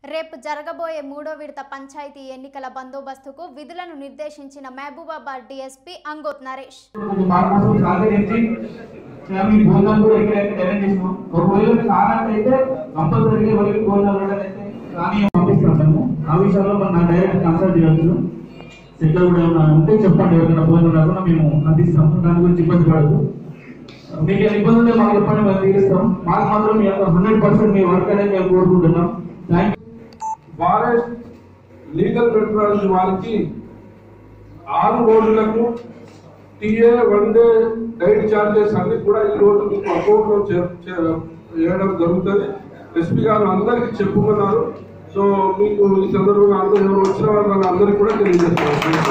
రేపు జరగబోయే మూడో విడత పంచాయతీ ఎన్నికల బందోబస్తుకు విధులను నిర్దేశించిన మహబూబాబాద్ డీఎస్పీ అంగోత్ నరేష్ కొంచెం బాగా మాకు సహకరించి మీ భోజనం కూడా ఎక్కడైతే అరేంజ్ చేసినాం ఒకవేళ మీకు ఆనందం అయితే కంపల్సరీగా ఎవరికి భోజనాలు కూడా అయితే కానీ పంపిస్తాం మేము ఆ విషయంలో మనం నా డైరెక్ట్ కన్సల్ట్ చేయవచ్చు సెటిల్ కూడా ఏమైనా ఉంటే చెప్పండి ఎవరికైనా భోజనం రాకుండా మేము అందిస్తాం దాని గురించి ఇబ్బంది పడదు మీకు ఏమైనా ఇబ్బంది ఉంటే మాకు చెప్పండి మేము తీరుస్తాం మాకు మాత్రం మీ హండ్రెడ్ పర్సెంట్ మీ వర్క్ అనేది మేము కోరుకుంటున్నాం థ్యాంక్ ఫారెస్ట్ లీగల్ మెట్రాలజీ వారికి ఆరు రోజులకు TA one day diet charges అన్ని కూడా ఈ రోజు మీకు అకౌంట్ లో చే- చే- వేయడం జరుగుతుంది ఎస్పీ గారు అందరికీ చెప్పుకున్నారు సో మీకు ఈ సందర్భంగా అందరూ ఎవరు వచ్చిన వాళ్ళ అందరికీ కూడా తెలియజేస్తున్నారు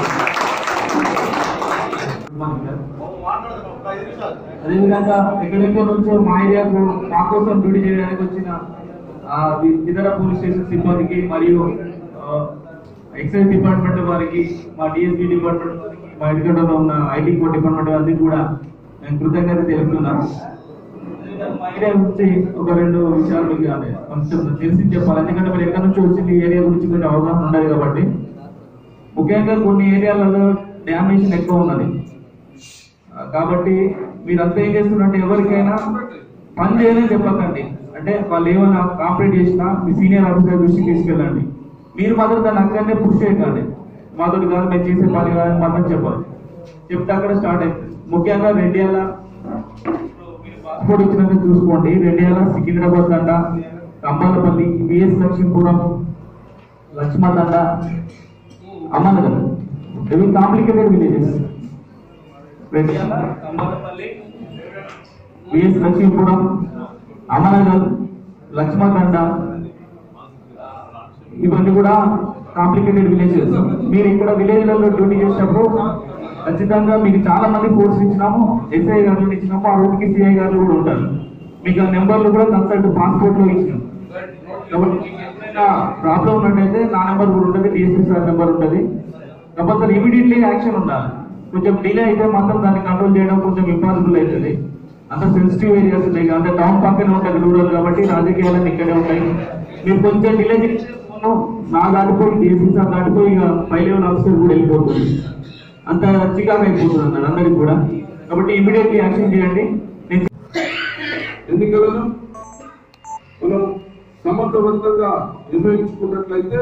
అదేవిధంగా ఎక్కడెక్కడ నుంచో మా ఏరియాకు మా కోసం డ్యూటీ చేయడానికి వచ్చిన ఆ, వి- ఇతర పోలీస్ స్టేషన్ సిబ్బందికి మరియు ఆ, ఎక్సైజ్ డిపార్ట్మెంట్ వారికి మా డిఎస్పీ డిపార్ట్మెంట్ వారికి మా ఎదుగుదలలో ఉన్న ఐటీ కోర్ డిపార్ట్మెంట్ వారికి కూడా నేను కృతజ్ఞత తెలుపుతున్నాను అదేవిధంగా మా ఏరియా గురించి ఒక రెండు విషయాలు మీకు అదే కొంచెం తెలిసి చెప్పాలి ఎందుకంటే మీరు ఎక్కడి నుంచి వచ్చింది ఈ ఏరియా గురించి కొంచెం అవగాహన ఉండదు కాబట్టి ముఖ్యంగా కొన్ని ఏరియాలలో డ్యామేషన్ ఎక్కువ ఉన్నది ఆ, కాబట్టి మీరంతా ఏం చేస్తున్నారంటే ఎవరికైనా పని చేయని చెప్పకండి అంటే వాళ్ళు ఏమైనా కాంప్లీట్ చేసినా మీ సీనియర్ ఆఫీసర్ దృష్టికి తీసుకెళ్ళండి మీరు మాత్రం దాన్ని అక్కడనే పుష్ చేయకండి మాతోటి కాదు మేము చేసే పని కాదని మాత్రం చెప్పాలి చెప్తే అక్కడ స్టార్ట్ అవుతుంది ముఖ్యంగా రెడ్డియాల పాస్పోర్ట్ ఇచ్చినందుకు చూసుకోండి రెడ్డియాల సికింద్రాబాద్ దండ కంబాలపల్లి బిఎస్ లక్ష్మీపురం లక్ష్మణ దండ అమ్మనగర్ ఇవి కాంప్లికేటెడ్ విలేజెస్ రెడ్డియాల కంబాలపల్లి బిఎస్ లక్ష్మీపురం అమనగర్ లక్ష్మణదండ ఇవన్నీ కూడా కాంప్లికేటెడ్ విలేజెస్ మీరు ఇక్కడ విలేజ్లలో డ్యూటీ చేసినప్పుడు ఖచ్చితంగా మీకు చాలా మంది ఫోర్స్ ఇచ్చినాము ఎస్ఐ గారు ఇచ్చినాము ఆ రోడ్కి సిఐ గారు కూడా ఉంటారు మీకు ఆ నెంబర్లు కూడా కన్సల్ట్ పాస్పోర్ట్ లో ఇచ్చినాం కాబట్టి మీకు ఎప్పుడైనా ప్రాబ్లం ఉన్నట్టయితే నా నెంబర్ కూడా ఉంటుంది డిఎస్పీ సార్ నెంబర్ ఉంటుంది కంపల్సరీ ఇమీడియట్లీ యాక్షన్ ఉండాలి కొంచెం డిలే అయితే మాత్రం దాన్ని కంట్రోల్ చేయడం కొంచెం ఇంపాసిబుల్ అవుతుంది అంత సెన్సిటివ్ ఏరియాస్ ఉన్నాయి అంటే టౌన్ పక్కనే ఉంటుంది రూరల్ కాబట్టి రాజకీయాలన్నీ ఇక్కడే ఉంటాయి మీరు కొంచెం డిలే చేస్తే ఫోను నా దాటిపోయి డిఎస్పీ సార్ దాటిపోయి ఇక పై లెవెల్ ఆఫీసర్ కూడా వెళ్ళిపోతుంది అంత చికాకు అయిపోతుంది అన్నారు అందరికి కూడా కాబట్టి ఇమీడియట్లీ యాక్షన్ చేయండి నేను ఎన్నికలను మనం సమర్థవంతంగా నిర్వహించుకున్నట్లయితే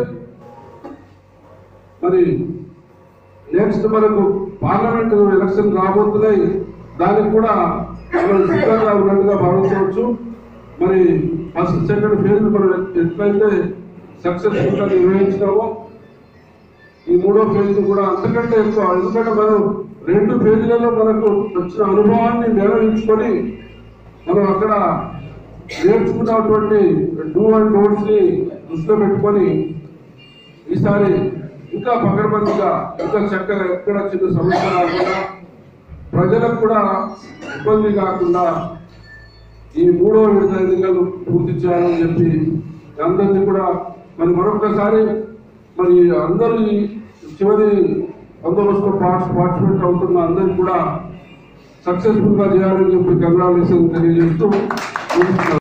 మరి నెక్స్ట్ మనకు పార్లమెంట్ ఎలక్షన్ రాబోతున్నాయి దానికి కూడా మనం సిద్ధంగా ఉన్నట్టుగా భావించవచ్చు మరి ఫస్ట్ సెకండ్ ఫేజ్ మనం ఎట్లయితే సక్సెస్ఫుల్ గా నిర్వహించినామో ఈ మూడో ఫేజ్ కూడా అంతకంటే ఎక్కువ ఎందుకంటే మనం రెండు ఫేజ్లలో మనకు వచ్చిన అనుభవాన్ని నిర్వహించుకొని మనం అక్కడ నేర్చుకున్నటువంటి డూ అండ్ డోంట్స్ ని దృష్టిలో పెట్టుకొని ఈసారి ఇంకా పకడ్బందీగా ఇంకా చక్కగా ఎక్కడ చిన్న సమస్య రాకుండా ప్రజలకు కూడా ఇబ్బంది కాకుండా ఈ మూడో విడత ఎన్నికలు పూర్తి చేయాలని చెప్పి అందరినీ కూడా మరి మరొకసారి మరి అందరూ ఈ చివరి బందోబస్తులో పార్టిసిపేట్ అవుతున్న అందరికీ కూడా సక్సెస్ఫుల్ గా చేయాలని చెప్పి కంగ్రాచులేషన్ తెలియజేస్తూ ముగిస్తున్నాను.